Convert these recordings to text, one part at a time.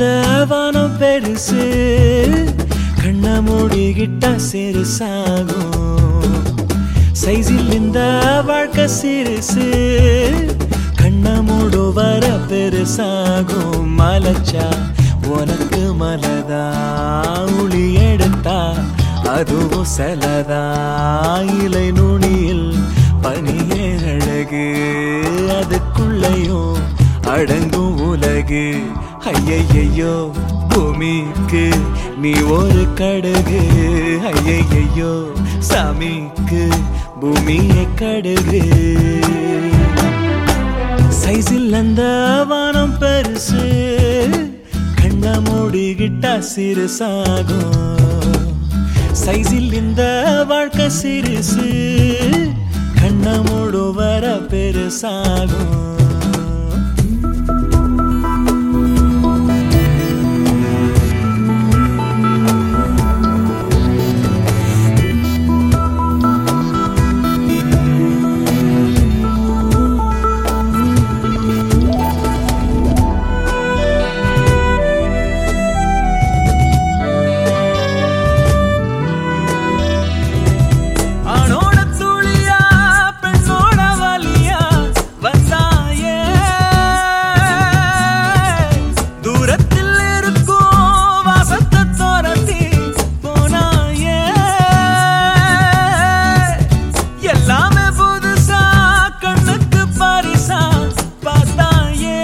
இந்த வானம் பெருசு கண்ண மூடிக்கிட்ட சிறுசாகும் சைஸில் இந்த வாழ்க்கை சிறுசு கண்ண மூடு வர பெருசாகும் மலைச்சா உனக்கு மலதா உளி எடுத்தா அதுவும் செலதா இலை நுனியில் பனியே அழகு அதுக்குள்ளையும் அடங்கும் உலகு ஐயையோ பூமிக்கு நீ ஒரு கடுகு ஐயையோ சாமிக்கு பூமியை கடுகு சைஸில் அந்த வானம் பெருசு கண்ண மூடிக்கிட்டா சிறுசாகும் சைஸில் இந்த வாழ்க்கை சிறுசு கண்ண மூடு வர பெருசாகும் ஆணோட துளியா பெண்ணோட வலியா வந்தாயே தூரத்தில் இருக்கும் வாசத்தை தோரத்தி போனாயே எல்லாமே புதுசா கண்ணுக்கு பரிசா பார்த்தாயே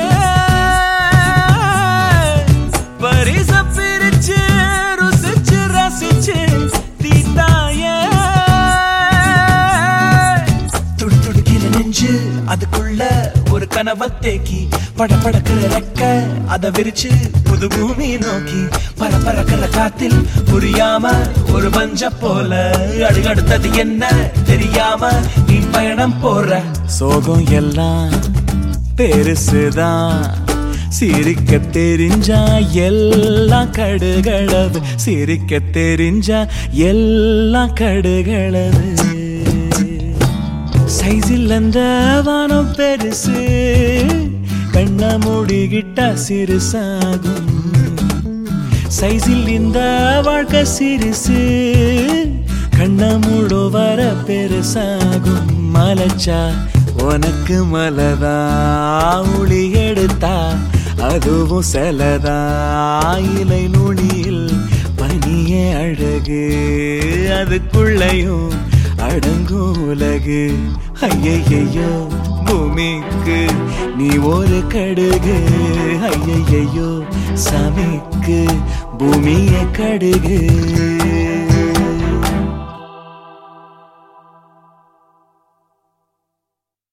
பரிச பிரிச்சு ருசிச்சு ரசிச்சு தீத்தாயே துடு துடுக்கிற நெஞ்சு அதுக்குள்ள ஒரு கனவை தேக்கி பட படக்கிற ரெக்க அத விரிச்சு புது பூமி நோக்கி பர பறக்கிற காத்தில் புரியாம ஒரு பஞ்ச போல அடுத்தது என்ன தெரியாம நீ பயணம் போற சோகம் எல்லாம் பெருசுதான் சிரிக்க தெரிஞ்சா எல்லாம் கடுகளவு சிரிக்க தெரிஞ்சா எல்லாம் கடுகளவு சைஸில் அந்த வானம் பெருசு கண்ண மூடிக்கிட்டா சிறுசாகும் சைஸில் இந்த வாழ்க்கை சிறுசு கண்ண மூடு வர பெருசாகும் மலைச்சா உனக்கு மலதா உளி எடுத்தா அதுவும் செலதா இலை நுனியில் பனியே அழகு அதுக்குள்ளையும் அடங்கும் உலகு ஐயையோ பூமிக்கு நீ ஒரு கடுகு ஐயையோ சாமிக்கு பூமிய கடுகு